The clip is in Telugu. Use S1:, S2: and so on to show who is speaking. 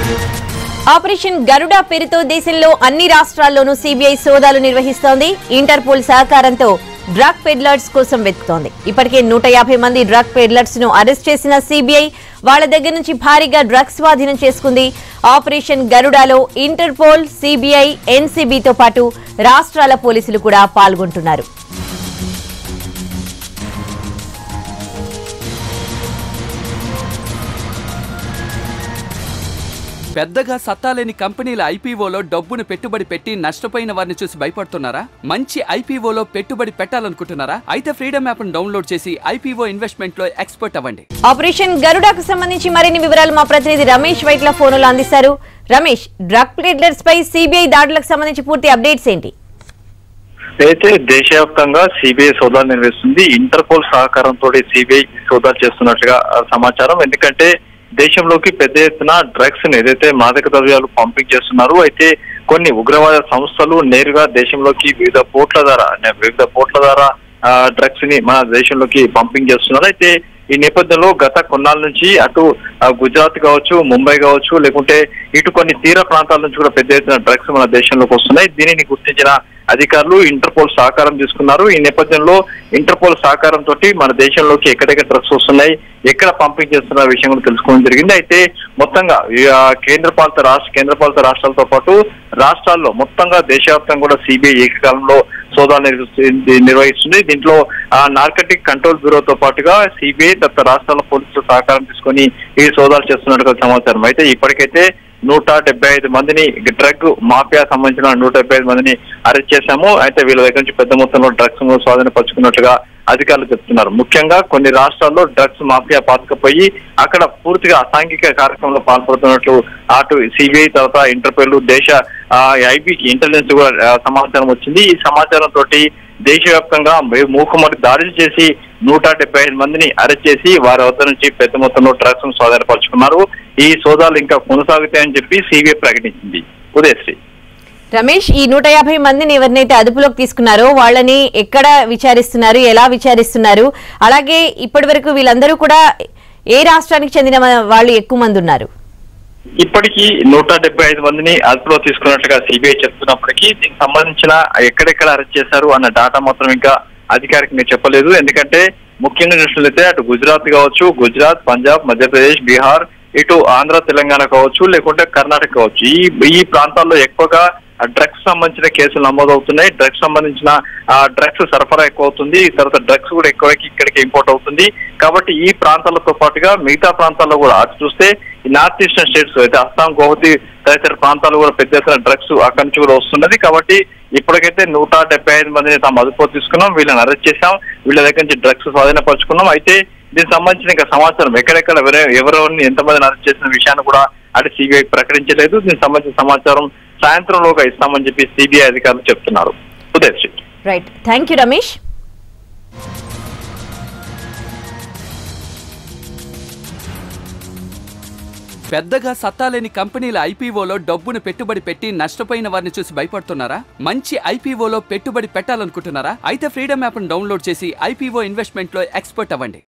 S1: ఆపరేషన్ గరుడ పేరుతో దేశంలో అన్ని రాష్ట్రాల్లోనూ సిబిఐ సోదాలు నిర్వహిస్తోంది ఇంటర్పోల్ సహకారంతో డ్రగ్ పెడ్లర్స్ కోసం వెతుకుతోంది ఇప్పటికే నూట యాభై మంది డ్రగ్ పెడ్లర్స్ ను అరెస్ట్ చేసిన సిబిఐ వాళ్ళ దగ్గర నుంచి భారీగా డ్రగ్స్ స్వాధీనం చేసుకుంది ఆపరేషన్ గరుడాలో ఇంటర్పోల్ సిబిఐ ఎన్సీబీతో పాటు రాష్ట్రాల పోలీసులు కూడా పాల్గొంటున్నారు
S2: పెద్దగా సత్తాలేని కంపెనీల ఐపీఓలో డబ్బును పెట్టుబడి పెట్టి నష్టపోయిన వారిని చూసి భయపడుతున్నారా మంచి ఐపీఓలో పెట్టుబడి పెట్టాలనుకుంటున్నారా అయితే ఫ్రీడమ్ యాప్ డౌన్లోడ్ చేసి ఐపీఓ ఇన్వెస్ట్మెంట్ లో ఎక్స్పర్ట్ అవ్వండి
S1: ఆపరేషన్ గరుడాకు సంబంధించి మరిన్ని వివరాలు మా ప్రతినిధి రమేష్ వైట్ల ఫోన్లో అందిస్తారు రమేష్ డ్రగ్ పెడ్లర్స్ పై సిబిఐ దాడులకు సంబంధించి పూర్తి అప్డేట్స్ ఏంటి
S3: అయితే దేశవ్యాప్తంగా సిబిఐ సోదాలు నిర్వహిస్తుంది ఇంటర్పోల్ సహకారంతో సిబిఐ సోదాలు చేస్తున్నట్టుగా ఆ, సమాచారం ఎందుకంటే దేశంలోకి పెద్ద ఎత్తున డ్రగ్స్ ని ఏదైతే మాదక ద్రవ్యాలు పంపింగ్ చేస్తున్నారు అయితే కొన్ని ఉగ్రవాద సంస్థలు నేరుగా దేశంలోకి వివిధ పోర్ట్ల ద్వారా అంటే వివిధ పోర్ట్ల ద్వారా డ్రగ్స్ ని మన దేశంలోకి పంపింగ్ చేస్తున్నారు అయితే ఈ నేపథ్యంలో గత కొన్నాళ్ళ నుంచి అటు ఆ, గుజరాత్ కావచ్చు ముంబై కావచ్చు లేకుంటే ఇటు కొన్ని తీర ప్రాంతాల నుంచి కూడా పెద్ద ఎత్తున డ్రగ్స్ మన దేశంలోకి వస్తున్నాయి దీనిని గుర్తించిన అధికారులు ఇంటర్పోల్ సహకారం తీసుకున్నారు ఈ నేపథ్యంలో ఇంటర్పోల్ సహకారం తోటి మన దేశంలోకి ఎక్కడెక్కడ డ్రగ్స్ వస్తున్నాయి ఎక్కడ పంపిణీ చేస్తున్న విషయం కూడా తెలుసుకోవడం జరిగింది అయితే మొత్తంగా ఈ, ఆ, కేంద్రపాలిత రాష్ట్ర కేంద్రపాలిత రాష్ట్రాలతో పాటు రాష్ట్రాల్లో మొత్తంగా దేశవ్యాప్తంగా కూడా సిబిఐ ఏకకాలంలో సోదాలు నిర్వహిస్తుంది నిర్వహిస్తుంది దీంట్లో ఆ నార్కటిక్ కంట్రోల్ బ్యూరోతో పాటుగా సిబిఐ తప్ప రాష్ట్రాల పోలీసులు సహకారం తీసుకొని ఈ సోదాలు చేస్తున్నట్టుగా సమాచారం అయితే ఇప్పటికైతే నూట డెబ్బై ఐదు మందిని డ్రగ్ మాఫియా సంబంధించిన నూట డెబ్బై ఐదు మందిని అరెస్ట్ చేశాము అయితే వీళ్ళ దగ్గర నుంచి పెద్ద మొత్తంలో డ్రగ్స్ స్వాధీనపరుచుకున్నట్టుగా అధికారులు చెప్తున్నారు ముఖ్యంగా కొన్ని రాష్ట్రాల్లో డ్రగ్స్ మాఫియా పాతుకుపోయి అక్కడ పూర్తిగా అసాంఘిక కార్యక్రమంలో పాల్పడుతున్నట్లు అటు సిబిఐ తర్వాత ఇంటర్పోల్ దేశ ఐబీకి ఇంటెలిజెన్స్ కూడా ఆ, సమాచారం వచ్చింది ఈ సమాచారం తోటి దేశవ్యాప్తంగా మే- మూకుమ్మడి దాడులు చేసి నూట డెబ్బై ఐదు మందిని అరెస్ట్ చేసి వారి వద్ద నుంచి పెద్ద మొత్తంలో డ్రగ్స్ ను స్వాధీనపరుచుకున్నారు ఈ సోదాలు ఇంకా కొనసాగుతాయని చెప్పి సిబిఐ ప్రకటించింది ఉదయశ్రీ
S1: రమేష్ ఈ నూట యాభై మందిని ఎవరినైతే అదుపులోకి తీసుకున్నారో వాళ్ళని ఎక్కడ విచారిస్తున్నారు ఎలా విచారిస్తున్నారు అలాగే ఇప్పటి వరకు వీళ్ళందరూ కూడా ఏ రాష్ట్రానికి చెందిన మ- వాళ్ళు ఎక్కువ మంది ఉన్నారు
S3: ఇప్పటికీ నూట డెబ్బై ఐదు మందిని అదుపులో తీసుకున్నట్లుగా సిబిఐ చెప్తున్నప్పటికీ దీనికి సంబంధించిన ఎక్కడెక్కడ అరెస్ట్ చేశారు అన్న డాటా మాత్రం ఇంకా అధికారికంగా చెప్పలేదు ఎందుకంటే ముఖ్యంగా చూసినట్లయితే అటు గుజరాత్ కావచ్చు గుజరాత్ పంజాబ్ మధ్యప్రదేశ్ బీహార్ ఇటు ఆంధ్ర తెలంగాణ కావచ్చు లేకుంటే కర్ణాటక కావచ్చు ఈ ఈ ప్రాంతాల్లో ఎక్కువగా డ్రగ్స్ సంబంధించిన కేసులు నమోదవుతున్నాయి డ్రగ్స్ సంబంధించిన ఆ డ్రగ్స్ సరఫరా ఎక్కువ అవుతుంది తర్వాత డ్రగ్స్ కూడా ఎక్కువకి ఇక్కడికి ఇంపోర్ట్ అవుతుంది కాబట్టి ఈ ప్రాంతాలతో పాటుగా మిగతా ప్రాంతాల్లో కూడా అటు చూస్తే ఈ నార్త్ ఈస్టర్న్ స్టేట్స్ అయితే అస్సాం గౌహతి తదితర ప్రాంతాలు కూడా పెద్ద ఎత్తున డ్రగ్స్ అక్కడి నుంచి కూడా వస్తున్నది కాబట్టి ఇప్పటికైతే నూట డెబ్బై ఐదు మందిని తాము అదుపులో తీసుకున్నాం వీళ్ళని అరెస్ట్ చేశాం వీళ్ళ దగ్గర నుంచి డ్రగ్స్ స్వాధీనపరుచుకున్నాం అయితే దీనికి సంబంధించిన ఇంకా సమాచారం ఎక్కడెక్కడ ఎవరె- ఎవరెవరిని ఎంతమందిని అరెస్ట్ చేసిన విషయాన్ని కూడా అటు సిబిఐ ప్రకటించలేదు దీనికి సంబంధించిన సమాచారం సాయంత్రంలోగా ఇస్తామని చెప్పి సిబిఐ అధికారులు చెప్తున్నారు Uday Sri
S1: right thank you Ramesh
S2: పెద్దగా సత్తాలేని కంపెనీల ఐపీఓలో డబ్బును పెట్టుబడి పెట్టి నష్టపోయిన వారిని చూసి భయపడుతున్నారా మంచి ఐపీఓలో పెట్టుబడి పెట్టాలనుకుంటున్నారా అయితే ఫ్రీడమ్ యాప్ డౌన్లోడ్ చేసి ఐపీఓ ఇన్వెస్ట్మెంట్ లో ఎక్స్పర్ట్ అవ్వండి